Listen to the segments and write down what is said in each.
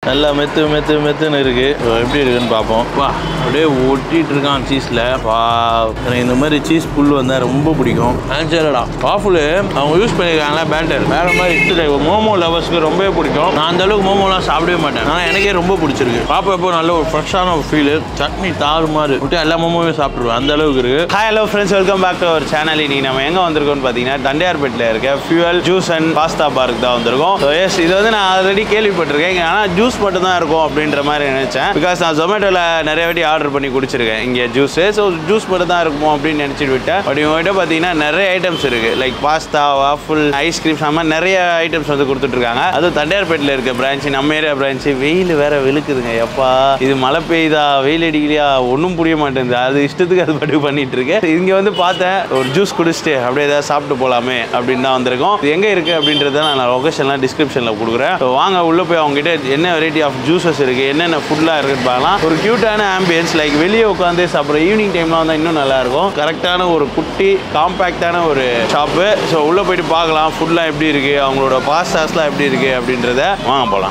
நல்லா மெத்து மெத்து மெத்துன்னு இருக்கு So, எப்படி இருக்குன்னு பார்ப்போம் வா அப்படியே ஒட்டிட்டு இருக்கான் சீஸ்ல வா எனக்கு இந்த மாதிரி சீஸ் புல் வந்தா ரொம்ப பிடிக்கும் ஆன்சரடா பாஃபுல் அவங்க யூஸ் பண்ணியிருக்காங்களா பேட்டர் வேற மாதிரி இல்லை மோமோ லவர்ஸ்க்கு ரொம்பவே பிடிக்கும் நான் அந்த அளவுக்கு மோமோலாம் சாப்பிடவே மாட்டேன் ஆனால் எனக்கே ரொம்ப பிடிச்சிருக்கு பாப்பப்போ நல்ல ஒரு ஃப்ரெஷ்ஷான ஒரு ஃபீல் சட்னி தாறு மாதிரி விட்டு எல்லா மோமோவே சாப்பிடுவேன் அந்த அளவுக்கு இருக்கு hi hello friends welcome back to our channel இன்னைக்கு நம்ம எங்கே வந்திருக்கோம்னு பார்த்தீங்கன்னா தண்டையார்பேட்டில் இருக்க Fuel Juice and Pasta Park தான் வந்திருக்கோம் ஸோ எஸ் இது வந்து நான் ஆல்ரெடி கேள்விப்பட்டிருக்கேன் இங்க ஆனால் ஜூஸ் மட்டும் தான் இருக்கும் அப்படின்ற மாதிரி நினச்சேன் பிகாஸ் நான் ஜொமேட்டோவில் நிறைய வாட்டி ஆர்டர் பண்ணி குடிச்சிருக்கேன் இங்கே ஜூஸு ஸோ ஜூஸ் மட்டும் தான் இருக்குமோ அப்படின்னு நினச்சிட்டு விட்டேன் பட் இவங்ககிட்ட பார்த்தீங்கன்னா நிறைய ஐட்டம்ஸ் இருக்குது லைக் பாஸ்தா வாஃபுல் ஐஸ்கிரீம்ஸ் அந்த மாதிரி நிறைய ஐட்டம்ஸ் வந்து கொடுத்துட்ருக்காங்க அதுவும் தண்டையார்பேட்டில் இருக்க பிரான்ச்சு நம்ம ஏரியா பிரான்ச்சு வெயில் வேற வெளுக்குதுங்க எப்பா இது மழை பெய்யுதா வெயில் அடிக்கலையா ஒன்றும் புரிய மாட்டேங்குது அது இஷ்டத்துக்கு அது பட்டு பண்ணிட்டு இருக்கு இங்க வந்து பார்த்தேன் ஒரு ஜூஸ் குடிச்சிட்டு அப்படியே ஏதாவது சாப்பிட்டு போலாமே அப்படின்னு தான் வந்திருக்கோம் இது எங்க இருக்கு அப்படின்றத நான் லொகேஷன்லாம் டிஸ்கிரிப்ஷன்ல கொடுக்குறேன் So, வாங்க உள்ள போய் அவங்க கிட்ட என்ன வெரைட்டி ஆஃப் ஜூசஸ் இருக்கு என்னென்ன ஃபுட்லாம் இருக்குன்னு பார்க்கலாம் ஒரு கியூட்டான ஆம்பியன்ஸ் லைக் வெளியே உட்காந்து சாப்பிட்ற ஈவினிங் டைம்லாம் வந்தால் இன்னும் நல்லா இருக்கும் கரெக்டான ஒரு குட்டி காம்பேக்டான ஒரு ஷாப்பு ஸோ உள்ள போயிட்டு பார்க்கலாம் ஃபுட்லாம் எப்படி இருக்கு அவங்களோட பாஸ்தாஸ்லாம் எப்படி இருக்கு அப்படின்றத வாங்க போகலாம்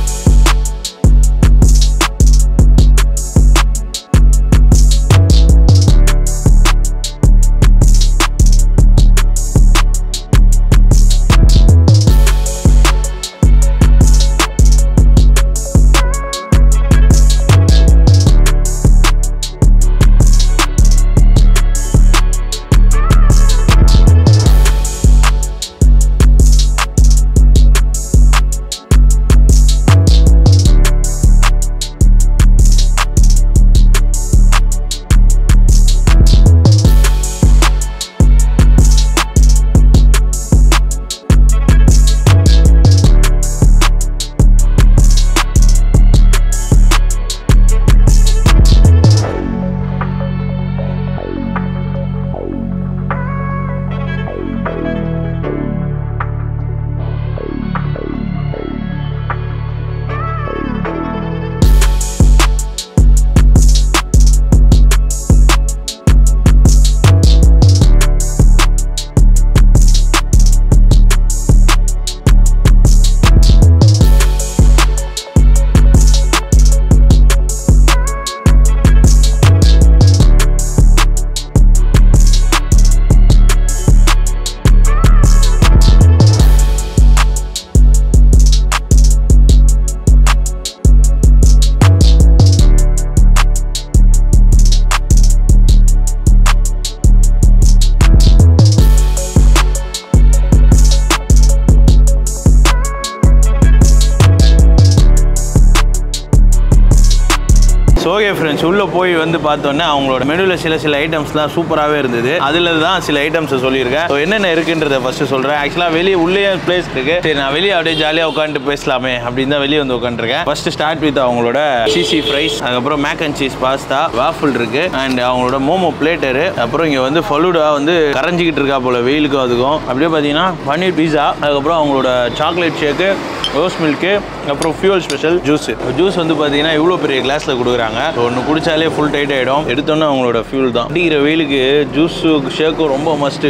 ஓகே ஃப்ரெண்ட்ஸ் உள்ளே போய் வந்து பார்த்தோன்னே அவங்களோட மெனுவில் சில சில ஐட்டம்ஸ்லாம் சூப்பராகவே இருந்தது அதில் தான் சில ஐட்டம்ஸை சொல்லியிருக்கேன் ஸோ என்னென்ன இருக்குன்றதை ஃபஸ்ட்டு சொல்கிறேன் ஆக்சுவலாக வெளியே உள்ளே பிளேஸ் இருக்குது சரி நான் வெளியே அப்படியே ஜாலியாக உட்காந்துட்டு பேசலாமே அப்படின்னு தான் வெளியே வந்து உட்காந்துருக்கேன் ஃபஸ்ட்டு ஸ்டார்ட் வித் அவங்களோட சிசி ஃப்ரைஸ் அதுக்கப்புறம் mac and cheese pasta waffle இருக்கு அண்ட் அவங்களோட மோமோ பிளேட்டரு அப்புறம் இங்கே வந்து ஃபலூடா வந்து கரைஞ்சிக்கிட்டு இருக்கா போல வெயிலுக்கும் அதுக்கும் அப்படியே பார்த்தீங்கன்னா பன்னீர் பீஸா அதுக்கப்புறம் அவங்களோட சாக்லேட் ஷேக்கு ரோஸ் மில்க்கு அப்புறம் ஃபியூல் ஸ்பெஷல் ஜூஸ் ஜூஸ் வந்து பார்த்தீங்கன்னா இவ்வளோ பெரிய கிளாஸில் கொடுக்குறாங்க ஒன்று குடிச்சாலே ஃபுல் டைட் ஆகிடும் எடுத்தோன்னே அவங்களோட ஃபியூல் தான் அடிக்கிற வெயிலுக்கு ஜூஸு ஷேக்கும் ரொம்ப மஸ்ட்டு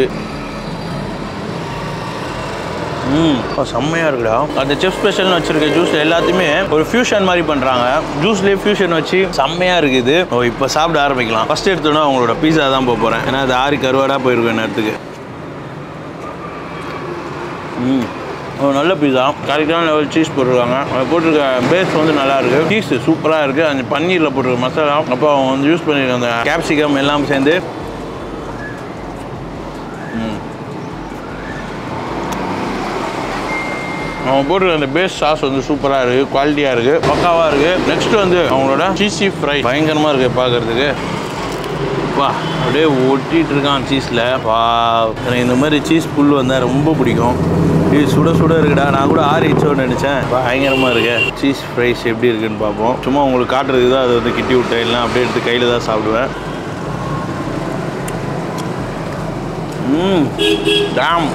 ம் செம்மையாக இருக்குடா அந்த செஃப் ஸ்பெஷல்னு வச்சிருக்க ஜூஸ் எல்லாத்தையுமே ஒரு ஃபியூஷன் மாதிரி பண்ணுறாங்க ஜூஸ்லேயே ஃபியூஷன் வச்சு செம்மையாக இருக்குது ஓ இப்போ சாப்பிட ஆரம்பிக்கலாம் ஃபஸ்ட் எடுத்தோன்னே அவங்களோட பீஸா தான் போக போகிறேன் ஏன்னா அது ஆறி கருவாடாக போயிருக்கும் நேரத்துக்கு ம் ஒரு நல்ல பீஸா கரெக்டான லெவல் சீஸ் போட்டிருக்காங்க அது போட்டிருக்க பேஸ் வந்து நல்லா இருக்கு சீஸ் சூப்பராக இருக்குது அந்த பன்னீரில் போட்டிருக்க மசாலா அப்போ அவங்க வந்து யூஸ் பண்ணியிருக்க அந்த கேப்சிகம் எல்லாம் சேர்ந்து ம். அவங்க போட்டிருக்க அந்த பேஸ் சாஸ் வந்து சூப்பராக இருக்குது குவாலிட்டியாக இருக்குது பக்காவாக இருக்குது நெக்ஸ்ட் வந்து அவங்களோட சீசி ஃப்ரை பயங்கரமாக இருக்குது பார்க்கறதுக்கு வா அப்படியே ஒட்டிட்டு இருக்கான் சீஸில் வா எனக்கு இந்த மாதிரி சீஸ் புல் வந்தால் ரொம்ப பிடிக்கும் இது சுட சுட இருக்குடா நான் கூட ஆறிச்சோன்னு நினச்சேன் பயங்கரமாக இருக்கு சீஸ் ஃப்ரைஸ் எப்படி இருக்குன்னு பார்ப்போம் சும்மா உங்களுக்கு காட்டுறதுக்கு தான் அதை வந்து கிட்டி விட்டேன் இல்லைனா அப்படியே எடுத்து கையில் தான் சாப்பிடுவேன் ம் டாம்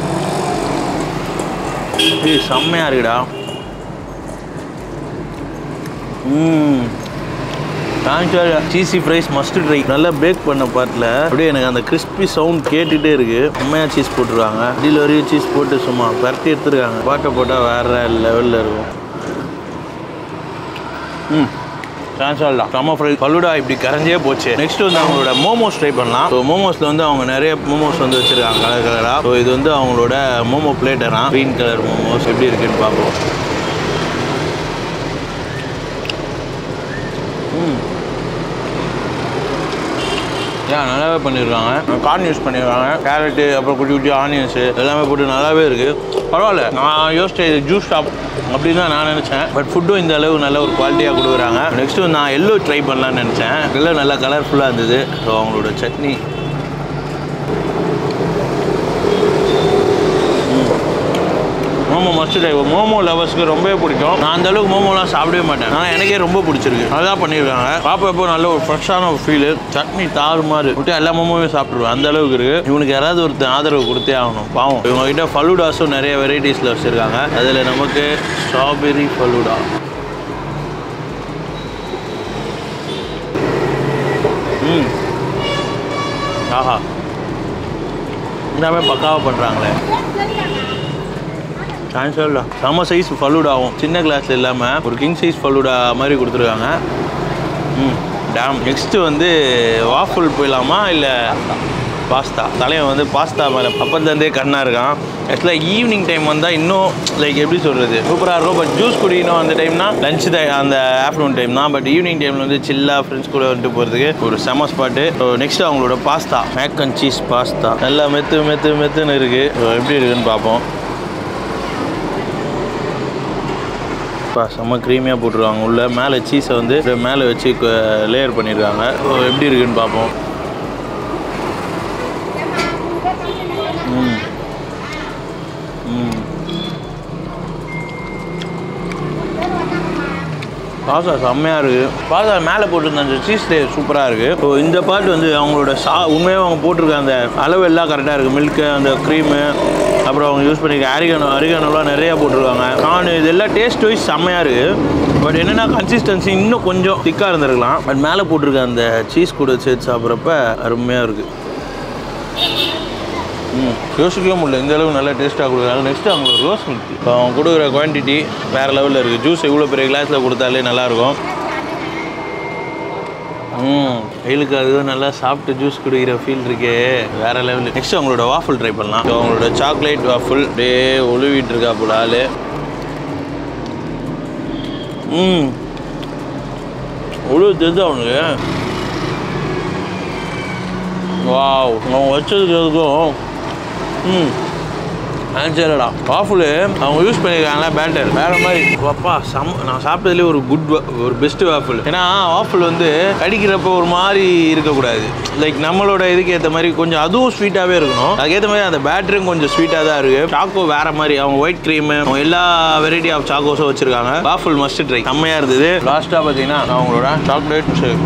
இது செம்மையாக இருக்குடா ம் சீசி ஃப்ரைஸ் மஸ்ட் ட்ரை நல்லா பேக் பண்ண பார்ட்டில் அப்படியே எனக்கு அந்த கிறிஸ்பி சவுண்ட் கேட்டுகிட்டே இருக்கு உண்மையாக சீஸ் போட்டுருக்காங்க அடியில் வரையும் சீஸ் போட்டு சும்மா பரட்டி எடுத்துருக்காங்க பாட்டை போட்டால் வேற லெவலில் இருக்கும் ம் ட்ரான்ஸ்ஃபால் தான் செம்ம ஃப்ரை பல்லுடா இப்படி கரைஞ்சே போச்சு நெக்ஸ்ட் வந்து அவங்களோட மோமோஸ் ட்ரை பண்ணலாம் ஸோ மோமோஸில் வந்து அவங்க நிறைய மோமோஸ் வந்து வச்சுருக்காங்க கலர் கலராக ஸோ இது வந்து அவங்களோட மோமோ பிளேட்டரா க்ரீன் கலர் மோமோஸ் எப்படி இருக்குன்னு பார்ப்போம் ஏன் நல்லாவே பண்ணியிருக்காங்க கார்ன் யூஸ் பண்ணியிருக்காங்க கேரட்டு அப்புறம் குட்டி குட்டி ஆனியன்ஸு எல்லாமே போட்டு நல்லாவே இருக்குது பரவாயில்ல நான் யோசிச்சேன் இது ஜூஸ் ஷாப் அப்படின்னு தான் நான் நினச்சேன் பட் ஃபுட்டும் இந்த அளவு நல்ல ஒரு குவாலிட்டியாக கொடுக்குறாங்க நெக்ஸ்ட்டு நான் எல்லோ ட்ரை பண்ணலான்னு நினச்சேன் எல்லோ நல்லா கலர்ஃபுல்லாக இருந்தது ஸோ அவங்களோட சட்னி மோமோ மஸ்ட் ட்ரை மோமோ லவர்ஸ்க்கு ரொம்பவே பிடிக்கும் நான் அந்த அளவுக்கு மோமோலாம் சாப்பிடவே மாட்டேன் ஆனால் எனக்கே ரொம்ப பிடிச்சிருக்கு நல்லா பண்ணியிருக்காங்க பார்ப்பப்போ நல்ல ஒரு ஃப்ரெஷ்ஷான ஒரு ஃபீலு சட்னி தாறு மாதிரி விட்டு எல்லா மோமோவே சாப்பிட்ருவேன் அந்த அளவுக்கு இருக்கு இவனுக்கு யாராவது ஒருத்தன் ஆதரவு கொடுத்தே ஆகணும் பாவம் இவங்க கிட்ட ஃபலூடாஸும் நிறைய வெரைட்டிஸில் வச்சுருக்காங்க அதில் நமக்கு ஸ்ட்ராபெரி ஃபலூடா ம் ஆஹா எல்லாமே பக்காவாக பண்ணுறாங்களே சான்சல் செம்ம சைஸ் ஃபலூடாவும் சின்ன கிளாஸில் இல்லாமல் ஒரு கிங் சைஸ் ஃபலூடா மாதிரி கொடுத்துருக்காங்க ம் டேம் நெக்ஸ்ட்டு வந்து வாஃபுல் போயிடலாமா இல்லை பாஸ்தா தலைவன் வந்து பாஸ்தா மேலே அப்பந்தந்தே கண்ணாக இருக்கான் ஆக்சுவலாக ஈவினிங் டைம் வந்தால் இன்னும் லைக் எப்படி சொல்கிறது சூப்பராக இருக்கும் பட் ஜூஸ் குடிக்கணும் அந்த டைம்னா லஞ்ச் டைம் அந்த ஆஃப்டர்நூன் டைம் தான் பட் ஈவினிங் டைமில் வந்து சில்லாக ஃப்ரெண்ட்ஸ் கூட வந்துட்டு போகிறதுக்கு ஒரு செம ஸ்பாட்டு ஸோ நெக்ஸ்ட் அவங்களோட pasta mac and cheese pasta நல்லா மெத்து மெத்து மெத்துன்னு இருக்குது ஸோ எப்படி இருக்குன்னு பார்ப்போம் பா செம்ம க்ரீமியாக போட்டிருக்காங்க உள்ள மேலே சீஸை வந்து அப்படியே மேலே வச்சு லேயர் பண்ணியிருக்காங்க ஓ, எப்படி இருக்குன்னு பார்ப்போம் ம் ம் பாசா செம்மையாக இருக்குது பாசா மேலே போட்டிருந்த அந்த சீஸ் லேயர் சூப்பராக இருக்குது ஸோ இந்த பார்ட் வந்து அவங்களோட சா உண்மையாக அவங்க போட்டிருக்க அந்த அளவு எல்லாம் கரெக்டாக இருக்குது மில்க்கு அந்த க்ரீமு அப்புறம் அவங்க யூஸ் பண்ணியிருக்க அரிகனோ அரிகனோலாம் நிறையா போட்டிருக்காங்க நான் இது எல்லாம் டேஸ்ட் வைஸ் செம்மையாக இருக்குது பட் என்னென்னா கன்சிஸ்டன்சி இன்னும் கொஞ்சம் திக்காக இருந்திருக்கலாம் பட் மேலே போட்டிருக்க அந்த சீஸ் கூட சேர்த்து சாப்பிட்றப்ப அருமையாக இருக்குது ம் யோசிக்கவே முடியல இந்த அளவு நல்லா டேஸ்ட்டாக கொடுக்குறாங்க நெக்ஸ்ட் அவங்களோட ரோஸ் மில்க் இப்போ அவங்க கொடுக்குற குவான்டிட்டி வேறு லெவலில் இருக்குது ஜூஸ் இவ்வளோ பெரிய கிளாஸில் கொடுத்தாலே நல்லாயிருக்கும் ம் வெயிலுக்கு அதுவும் நல்லா சாப்பிட்டு ஜூஸ் குடிக்கிற ஃபீல் இருக்கே வேற லெவலு நெக்ஸ்ட் அவங்களோட வாஃபுல் ட்ரை பண்ணலாம் ஸோ அவங்களோட சாக்லேட் வாஃபுல் அப்படியே ஒழுவிட்டு இருக்கா போல ஆளு ம் ஒழுவு தெரிஞ்சு அவனுக்கு வாவ் அவன் வச்சதுக்கு எதுக்கும் ம் ஆன்சரடா வாஃபுல் அவங்க யூஸ் பண்ணியிருக்காங்களா பேட்டர் வேற மாதிரி அப்பா சம் நான் சாப்பிட்டதுலேயே ஒரு குட் ஒரு பெஸ்ட் வாஃபுல் ஏன்னா வாஃபுல் வந்து கடிக்கிறப்ப ஒரு மாதிரி இருக்கக்கூடாது லைக் நம்மளோட இதுக்கு ஏற்ற மாதிரி கொஞ்சம் அதுவும் ஸ்வீட்டாகவே இருக்கணும் அதுக்கேற்ற மாதிரி அந்த பேட்டரும் கொஞ்சம் ஸ்வீட்டாக தான் இருக்குது சாக்கோ வேற மாதிரி அவங்க ஒயிட் க்ரீமு அவங்க எல்லா வெரைட்டி ஆஃப் சாக்கோஸும் வச்சிருக்காங்க வாஃபுல் மஸ்ட் ட்ரை செம்மையாக இருந்தது லாஸ்ட்டாக பார்த்தீங்கன்னா அவங்களோட சாக்லேட் ஷேக்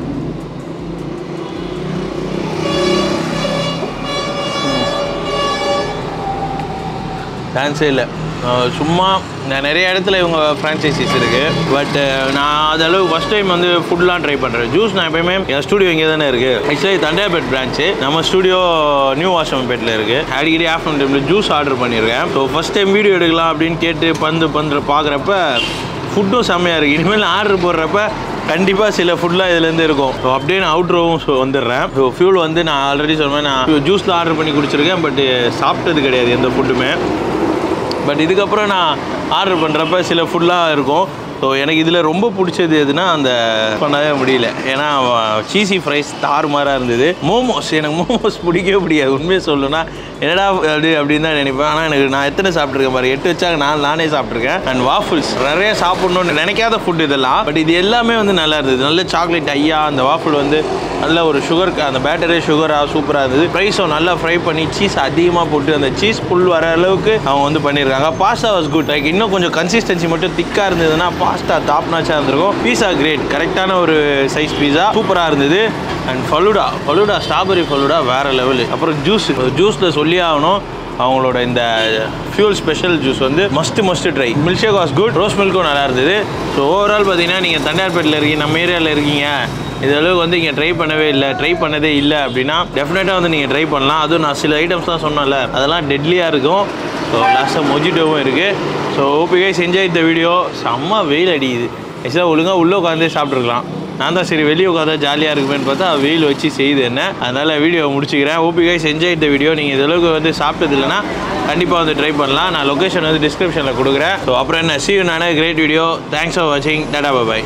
சான்ஸே இல்லை அஹ் சும்மா நான் நிறைய இடத்துல இவங்க ஃப்ரான்ச்சைசிஸ் இருக்குது பட் நான் அது அளவு ஃபஸ்ட் டைம் வந்து ஃபுட்லாம் ட்ரை பண்ணுறேன் ஜூஸ் நான் எப்பயுமே என் ஸ்டூடியோ இங்கே தானே இருக்குது ஆக்சுவலி தண்டையாபேட் பிரான்ச்சு நம்ம ஸ்டூடியோ நியூ வாஷம்பேட்டில் இருக்குது அடிக்கடி ஆஃப்டர்நூன் டைமில் ஜூஸ் ஆர்டர் பண்ணியிருக்கேன் ஸோ ஃபஸ்ட் டைம் வீடியோ எடுக்கலாம் அப்படின்னு கேட்டு பந்து பந்து பார்க்குறப்ப ஃபுட்டும் செம்மையாக இருக்குது இனிமேல் ஆர்டர் போடுறப்ப கண்டிப்பாக சில ஃபுட்லாம் இதுலேருந்து இருக்கும் ஸோ அப்படியே நான் அவுட்ரோவும் ஸோ வந்துடுறேன் ஸோ ஃபியூல் வந்து நான் ஆல்ரெடி சொன்னேன் நான் ஜூஸில் ஆர்டர் பண்ணி குடிச்சிருக்கேன் பட் சாப்பிட்டது கிடையாது எந்த ஃபுட்டுமே பட் இதுக்கப்புறம் நான் ஆர்டர் பண்ணுறப்ப சில ஃபுட்லாம் இருக்கும் ஸோ எனக்கு இதில் ரொம்ப பிடிச்சது எதுனா அந்த பண்ணவே முடியல ஏன்னா சீசி ஃப்ரைஸ் தாறுமாறாக இருந்தது மோமோஸ் எனக்கு மோமோஸ் பிடிக்கவே பிடிக்காது உண்மையை சொல்லணும்னா என்னடா அப்படி அப்படின்னு தான் நினைப்பேன் ஆனால் எனக்கு நான் எத்தனை சாப்பிட்ருக்கேன் பாரு எட்டு வச்சாங்க நான் நானே சாப்பிட்ருக்கேன் அண்ட் வாஃபிள்ஸ் நிறைய சாப்பிட்ணுன்னு நினைக்காத ஃபுட் இதெல்லாம் பட் இது எல்லாமே வந்து நல்லா இருந்தது நல்ல சாக்லேட் ஐயா அந்த வாஃபிள் வந்து நல்ல ஒரு சுகர் அந்த பேட்டரே சுகராக சூப்பராக இருந்தது ப்ரைஸும் நல்லா ஃப்ரை பண்ணி சீஸ் அதிகமாக போட்டு அந்த சீஸ் புல் வர அளவுக்கு அவங்க வந்து பண்ணியிருக்காங்க பாஸ்தா வாஸ் குட் லைக் இன்னும் கொஞ்சம் கன்சிஸ்டன்சி மட்டும் திக்காக இருந்ததுன்னா பாஸ்தா டாப் நாச்சாக இருந்திருக்கும் பீஸா கிரேட் கரெக்டான ஒரு சைஸ் பீஸா சூப்பராக இருந்தது அண்ட் ஃபலூடா ஃபலூடா ஸ்ட்ராபெரி ஃபலூடா வேற லெவலு அப்புறம் ஜூஸ் ஜூஸில் சொல்லி ஆகணும் அவங்களோட இந்த ஃபியூல் ஸ்பெஷல் ஜூஸ் வந்து must must try milk shake was good rose மில்க்கும் நல்லா இருந்தது ஸோ ஓவரால் பார்த்தீங்கன்னா நீங்கள் தண்டையார்பேட்டில் இருக்கீங்க நம்ம ஏரியாவில் இருக்கீங்க இது அளவுக்கு வந்து இங்கே ட்ரை பண்ணவே இல்லை ட்ரை பண்ணதே இல்லை அப்படின்னா டெஃபினட்டாக வந்து நீங்கள் ட்ரை பண்ணலாம் அதுவும் நான் சில ஐட்டம்ஸ் தான் சொன்னேன்ல அதெல்லாம் டெட்லியாக இருக்கும் ஸோ லாஸ்ட்டாக மொஜிட்டோவும் இருக்குது ஸோ ஓபிகை என்ஜாய் இந்த வீடியோ செம்ம வெயில் அடிக்குது ஆக்சுவலாக ஒழுங்காக உள்ளே உட்காந்தே சாப்பிட்ருக்கலாம் நான் தான் சரி வெளியே உட்காந்தா ஜாலியாக இருக்குமேன்னு பார்த்தா வெயில் வச்சு செய்யுது என்ன அதனால் வீடியோ முடிச்சுக்கிறேன் ஓபி கைஸ் என்ஜாய் இந்த வீடியோ நீங்கள் இதளவுக்கு வந்து சாப்பிட்டது இல்லைன்னா கண்டிப்பாக வந்து ட்ரை பண்ணலாம் நான் லொக்கேஷன் வந்து டிஸ்கிரிப்ஷனில் கொடுக்குறேன் ஸோ அப்புறம் என்ன சி யூ நானே கிரேட் வீடியோ தேங்க்ஸ் ஃபார் வாட்சிங் டாடா பாய்